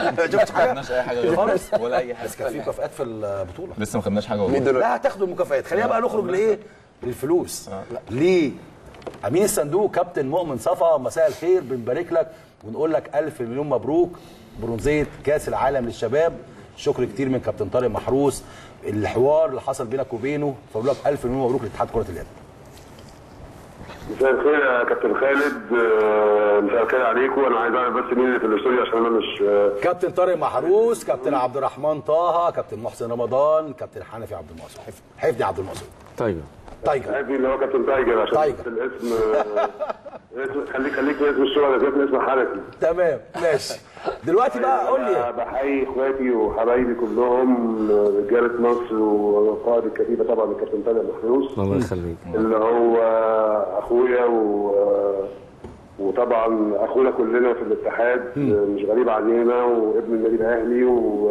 ما شفتش ما حاجه خدناش اي حاجه غير خالص ولا اي حاجه بس كان في مكافآت في البطوله لسه ما خدناش حاجه مين والله دلوقتي؟ لا هتاخدوا المكافآت خلينا بقى نخرج لايه للفلوس ليه امين الصندوق كابتن مؤمن صفا مساء الخير بنبارك لك ونقول لك الف مليون مبروك برونزيه كاس العالم للشباب شكر كتير من كابتن طارق محروس الحوار اللي حصل بينك وبينه فبقول لك الف مليون مبروك لاتحاد كره اليد مساء الخير يا كابتن خالد آه، مساء الخير عليكم انا عايز اعرف بس مين اللي في الاستوديو عشان انا مش آه، كابتن طارق محروس كابتن عبد الرحمن طه كابتن محسن رمضان كابتن حنفي عبد الناصر حف- حفني عبد الناصر طيب تايجر عارف مين اللي هو كابتن تايجر عشان تايجر. بس الاسم آه، اسم- خليك خليك في اسم الشغل ده اسم حنفي تمام ماشي دلوقتي بقى قول لي أنا بحيي اخواتي وحبايبي كلهم آه، رجاله مصر وقائد الكتيبه طبعا الكابتن طارق محروس الله يخليك اللي هو اخويا و وطبعا اخونا كلنا في الاتحاد مش غريب علينا وابن النادي الاهلي و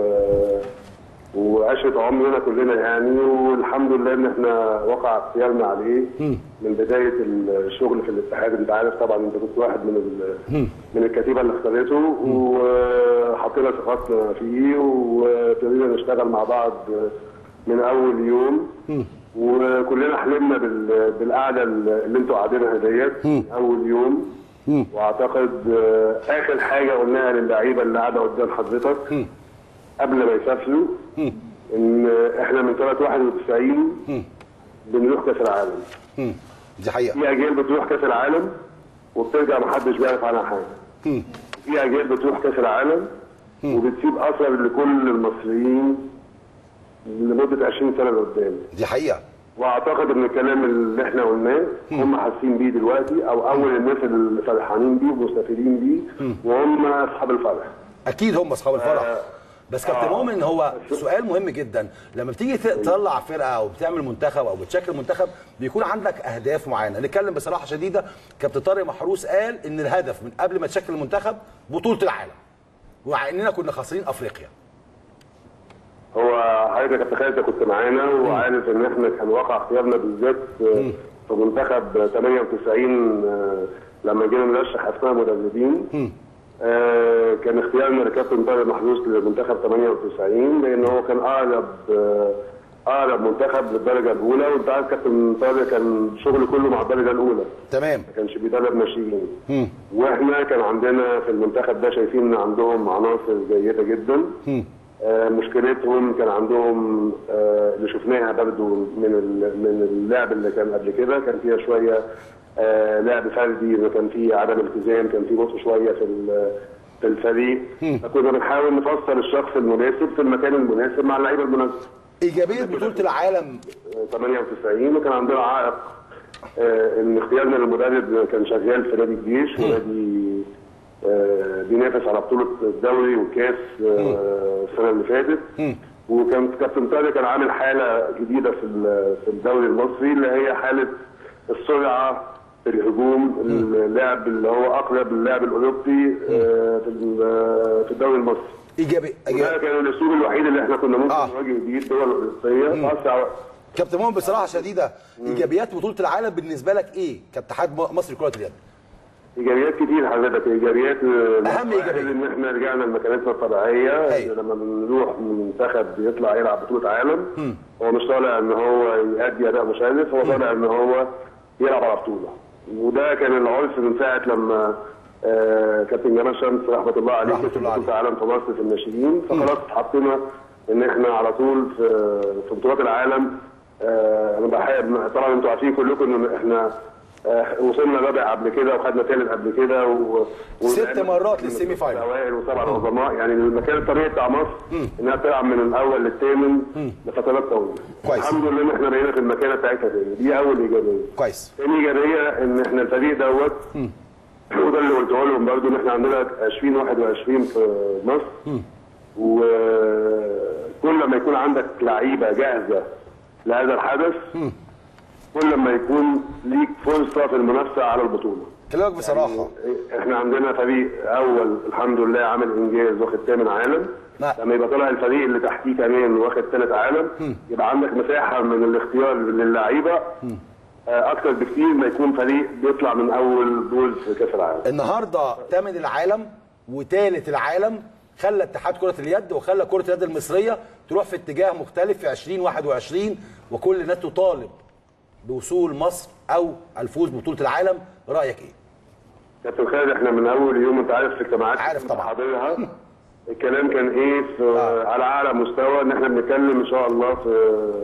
وعشرة عمرنا كلنا يعني والحمد لله ان احنا وقع اختيارنا عليه من بدايه الشغل في الاتحاد انت عارف طبعا انت كنت واحد من ال- من الكتيبه اللي اختارته وحطينا ثقتنا فيه وابتدينا نشتغل مع بعض من اول يوم وكلنا حلمنا بال- بالقعده اللي انتوا قاعدينها ديت اول يوم واعتقد آه، اخر حاجه قلناها للعيبه اللي قاعده قدام حضرتك قبل ما يسافروا ان احنا من سنه 91 بنروح كاس العالم مم. دي حقيقه في اجيال بتروح كاس العالم وبترجع محدش بيعرف عنها حاجه في اجيال بتروح كاس العالم وبتسيب اثر لكل المصريين لمده 20 سنه لقدام دي حقيقه واعتقد ان الكلام اللي احنا قلناه هم حاسين بيه دلوقتي او اول الناس اللي فرحانين بيه ومستفيدين بيه وهم اصحاب الفرح اكيد هم اصحاب الفرح آه. بس كابتن آه. مؤمن هو سؤال مهم جدا لما بتيجي ت- تطلع فرقه او بتعمل منتخب او بتشكل منتخب بيكون عندك اهداف معينه نتكلم بصراحه شديده كابتن طارق محروس قال ان الهدف من قبل ما تشكل المنتخب بطوله العالم ومع اننا كنا خاسرين افريقيا هو حضرتك يا كابتن خالد أنت كنت معانا وعارف ان احنا كان واقع اختيارنا بالذات آه، في منتخب 98 آه، لما جينا نرشح اسماء مدربين آه، كان اختيارنا لكابتن طارق محروس لمنتخب 98 لان هو كان اقرب آه، اقرب منتخب للدرجه الاولى وانت عارف كابتن طارق كان شغله كله مع الدرجه الاولى تمام ما كانش بيدرب ناشئين واحنا كان عندنا في المنتخب ده شايفين ان عندهم عناصر جيده جدا آه مشكلتهم كان عندهم آه اللي شفناها برضو من ال- من اللعب اللي كان قبل كده كان فيها شويه آه لعب فردي وكان فيه عدم التزام كان فيه بطء شويه في ال- في الفريق فكنا بنحاول نفصل الشخص المناسب في المكان المناسب مع اللعيبه المناسبه ايجابيه بطوله العالم 98 وكان عندنا عائق آه، ان اختيارنا للمدرب كان شغال في نادي الجيش ونادي آه، بينافس على بطوله الدوري والكاس آه، السنه اللي فاتت وكان كابتن طارق كان عامل حاله جديده في ال- في الدوري المصري اللي هي حاله السرعه في الهجوم اللعب اللي هو اقرب للعب الاوروبي آه، في ال- في الدوري المصري ايجابي وده إيجابي. كان الاسلوب الوحيد اللي احنا كنا ممكن آه. نواجه بيه الدول الاوروبيه في اسرع وقت كابتن مؤمن بصراحه شديده ايجابيات بطوله العالم بالنسبه لك ايه كاتحاد م- مصري كره اليد ايجابيات كتير حضرتك ايجابيات أهم إيجابية. ان احنا رجعنا لمكانتنا الطبيعيه أيوة. لما بنروح من منتخب يطلع يلعب بطوله عالم هو مش طالع ان هو يؤدي اداء مشرف هو طالع ان هو يلعب على بطوله وده كان العرف من ساعه لما آه كابتن جمال شمس رحمه الله عليه رحمة كسب الله عليه. بطوله عالم في مصر في الناشئين فخلاص اتحطينا ان احنا على طول في في بطولات العالم آه انا بحب طبعا انتوا عارفين كلكم ان احنا آه، وصلنا رابع قبل كده وخدنا ثالث قبل كده و... ست مرات للسيمي فاينل. الاوائل وسبع عظماء يعني المكان الطبيعي بتاع مصر انها تلعب من الاول للثامن لفترات طويله كويس. الحمد لله ان احنا بقينا في المكانه بتاعتها تاني دي اول ايجابيه كويس تاني ايجابيه ان احنا الفريق دوت وده اللي قلته لهم برضه ان احنا عندنا 2021 في مصر وكل ما يكون عندك لعيبه جاهزه لهذا الحدث كل ما يكون ليك فرصه في المنافسه على البطوله كلامك بصراحه احنا عندنا فريق اول الحمد لله عامل انجاز واخد ثامن عالم نعم. لما يبقى طالع الفريق اللي تحتيه كمان واخد ثالث عالم يبقى عندك مساحه من الاختيار للعيبه آه، اكتر بكتير ما يكون فريق بيطلع من اول دور في كاس العالم النهارده ثامن العالم وثالث العالم خلى اتحاد كره اليد وخلى كره اليد المصريه تروح في اتجاه مختلف في 2021 وكل الناس تطالب بوصول مصر او الفوز ببطوله العالم رايك ايه كابتن خالد احنا من اول يوم انت عارف في اجتماعات عارف طبعا. حاضرها الكلام كان ايه في آه. على اعلى مستوى ان احنا بنتكلم ان شاء الله في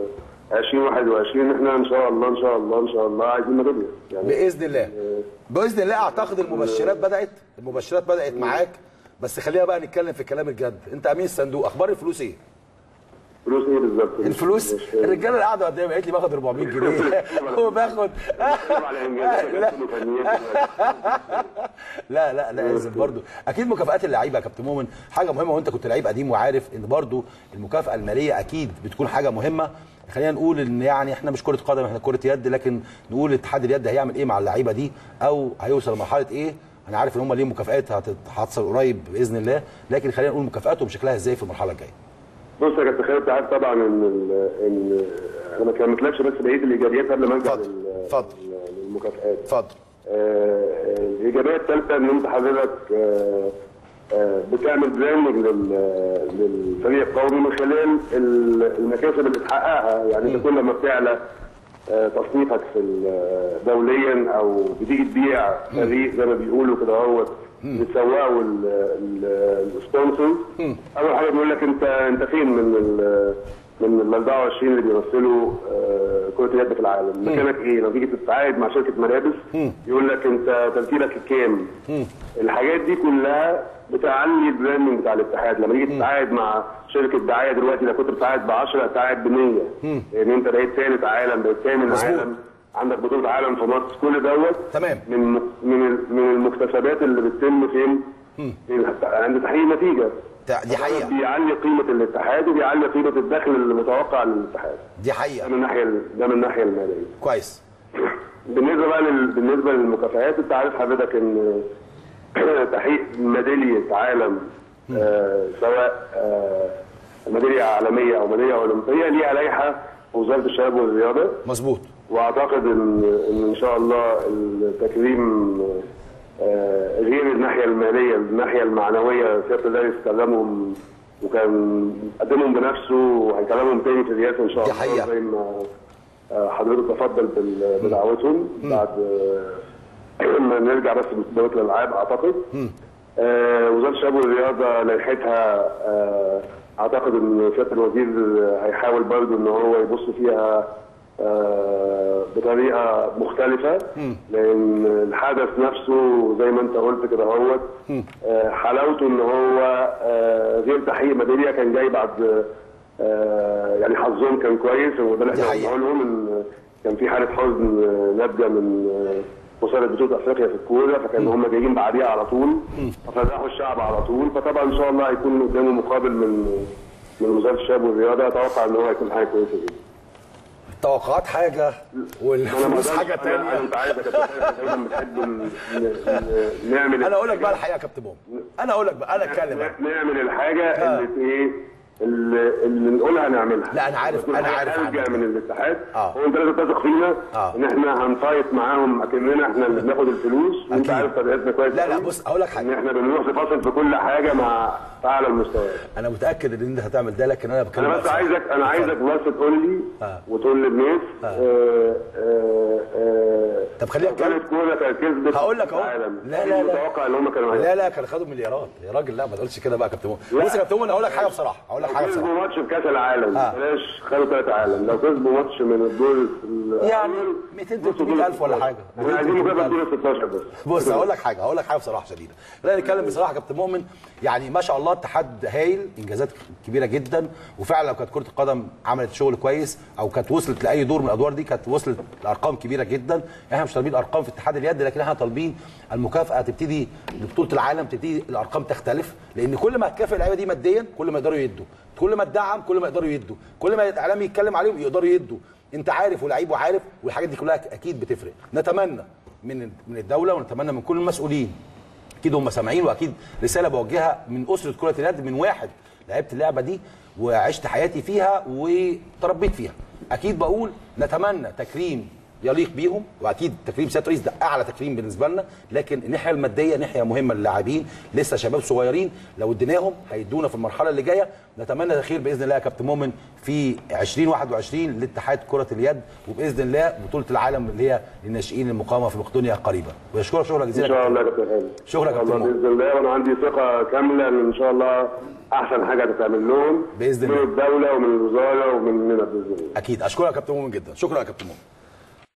2021 احنا ان شاء الله ان شاء الله ان شاء الله عايزين ميداليه يعني باذن الله باذن الله اعتقد المبشرات بدات المبشرات بدات معاك بس خلينا بقى نتكلم في كلام الجد انت امين الصندوق اخبار الفلوس ايه فلوس ايه بالظبط؟ الفلوس مش- الرجاله اللي قاعده قدامي قالت لي باخد 400 جنيه وباخد على إنجازات لا كابتن وفنيات دلوقتي. لا لا لا لازم برضو اكيد مكافآت اللعيبه يا كابتن مؤمن حاجه مهمه وانت كنت لعيب قديم وعارف ان برضو المكافاه الماليه اكيد بتكون حاجه مهمه خلينا نقول ان يعني احنا مش كره قدم احنا كره يد لكن نقول اتحاد اليد هيعمل ايه مع اللعيبه دي او هيوصل لمرحله ايه انا عارف ان هم ليهم مكافآت هتت- هتصل قريب باذن الله لكن خلينا نقول مكافاتهم شكلها ازاي في المرحله الجايه بص يا كابتن خالد انت عارف طبعا ان ال- ان انا ما كملتلكش بس بقيه الايجابيات قبل ما ارجع اتفضل، لل- اتفضل. للمكافآت اتفضل آه، الايجابيه الثالثه ان انت حضرتك آه، آه، بتعمل براندنج لل- للفريق القومي من خلال ال- المكاسب اللي بتحققها يعني انت كل ما بتعلى آه، تصنيفك في ال- دوليا او بتيجي تبيع فريق زي ما بيقولوا كده اهوت بتسوقوا السبونسرز اول حاجه بيقول لك انت انت فين من ال من ال 24 اللي بيمثلوا آه، كره اليد في العالم مكانك ايه لو تيجي تتعاقد مع شركه ملابس يقول لك انت ترتيبك الكام الحاجات دي كلها بتعلي البراندنج بتاع الاتحاد لما تيجي تتعاقد مع شركه دعايه دلوقتي لو كنت بتتعاقد ب 10 هتتعاقد ب 100 لان انت بقيت ثالث عالم بقيت ثامن مظبوط. عالم عندك بطوله عالم في مصر كل دوت تمام. من من ال- من المكتسبات اللي بتتم فين؟ في- عند تحقيق نتيجه ده- دي حقيقه بيعلي قيمه الاتحاد وبيعلي قيمه الدخل المتوقع للاتحاد دي ده حقيقه من الناحيه ال- ده من الناحيه الماليه كويس بالنسبه بقى لل... بالنسبه للمكافآت انت عارف حضرتك ان تحقيق ميداليه عالم آه سواء آه ميداليه عالميه او ميداليه اولمبيه ليها لائحه في وزاره الشباب والرياضه مظبوط واعتقد ان ان ان شاء الله التكريم آه، غير الناحيه الماليه الناحيه المعنويه سياده الرئيس كلمهم وكان قدمهم بنفسه وهيكلمهم تاني في الرئاسه ان شاء دي الله حقيقة. زي ما آه، حضرتك تفضل بال- بدعوتهم بعد آه، ما نرجع بس من دورة الالعاب اعتقد آه، وزاره الشباب والرياضه لائحتها آه، اعتقد ان سياده الوزير هيحاول برضه ان هو يبص فيها آه، بطريقه مختلفه لان الحدث نفسه زي ما انت قلت كده هو حلاوته ان هو آه، غير تحقيق ميداليه كان جاي بعد آه، يعني حظهم كان كويس وده اللي دي احنا حقيقة. قلنا لهم ان كان في حاله حزن آه، ناتجه من آه، خساره بطوله افريقيا في الكوره فكان هم جايين بعديها على طول ففرحوا الشعب على طول فطبعا ان شاء الله هيكون قدامه مقابل من من وزاره الشباب والرياضه اتوقع ان هو هيكون حاجه كويسه جدا التوقعات حاجه انا ما والفلوس أقدرش- حاجه أنا- تانية انت عارف يا كابتن خالد، دايما بنحب ن- ن- نعمل انا اقول لك بقى الحقيقه يا كابتن بوم انا اقول لك بقى انا اتكلم بقى. نعمل الحاجه اللي ايه اللي, اللي نقولها نعملها لا، أنا عارف- تكون أنا حاجة عارف خارجه عنك. من الاتحاد آه. هو انت لازم تثق فينا آه. ان احنا هنفايت معاهم اكننا احنا اللي بناخد الفلوس وانت أكيد. عارف طريقتنا كويس لا لا قوي. بص اقول لك ان حاجه احنا بنروح نفاصل في كل حاجه مع اعلى المستويات انا متاكد ان انت هتعمل ده لكن انا بتكلم انا بقى بس بصراحة. عايزك انا عايزك بس تقول لي آه. وتقول للناس آه، آه، آه، طب خلينا لو كانت كوره كانت كسبت هقول لك أهو. العالم. لا، لا، لا. متوقع ان هم كانوا لا لا كانوا خدوا مليارات يا راجل لا ما تقولش كده بقى يا كابتن مؤمن لا. بص يا كابتن مؤمن اقول لك حاجه بصراحه اقول لك حاجه كسبوا بصراحه ماتش في كاس العالم آه. بلاش خدوا ثلاث عالم لو كسبوا ماتش من الدور ال- يعني الأول، 200 بصوا 300 دور ألف ولا 16. حاجة. احنا عايزين 200 مكافاه 300 دور 16 بس بص هقول لك حاجه هقول لك حاجه بصراحه شديده خلينا نتكلم بصراحه يا كابتن مؤمن يعني ما شاء الله اتحاد هايل انجازات كبيره جدا وفعلا لو كانت كره القدم عملت شغل كويس او كانت وصلت لاي دور من الادوار دي كانت وصلت لارقام كبيره جدا احنا مش طالبين ارقام في اتحاد اليد لكن احنا طالبين المكافاه تبتدي لبطوله العالم تبتدي الارقام تختلف لان كل ما هتكافئ اللعيبه دي ماديا كل ما يقدروا يدوا كل ما تدعم كل ما يقدروا يدوا كل ما الاعلام يتكلم عليهم يقدروا يدوا انت عارف ولعيب وعارف والحاجات دي كلها اكيد بتفرق نتمنى من من الدوله ونتمنى من كل المسؤولين اكيد هم سامعين واكيد رساله بوجهها من اسره كره اليد من واحد لعبت اللعبه دي وعشت حياتي فيها وتربيت فيها اكيد بقول نتمنى تكريم يليق بيهم واكيد تكريم سياده الرئيس ده اعلى تكريم بالنسبه لنا لكن الناحيه الماديه ناحيه مهمه للاعبين لسه شباب صغيرين لو اديناهم هيدونا في المرحله اللي جايه نتمنى الخير باذن الله يا كابتن مؤمن في 2021 لاتحاد كره اليد وباذن الله بطوله العالم اللي هي للناشئين المقامه في مقدونيا قريبا ويشكرك شكرا ان جزيلا شاء الله يا كابتن خالد شكرا يا ان كابتن شاء الله مؤمن. باذن الله وانا عندي ثقه كامله ان ان شاء الله احسن حاجه هتتعمل لهم بإذن من الله. الدوله ومن الوزاره ومننا باذن الله اكيد اشكرك يا كابتن مؤمن جدا شكرا يا كابتن مؤمن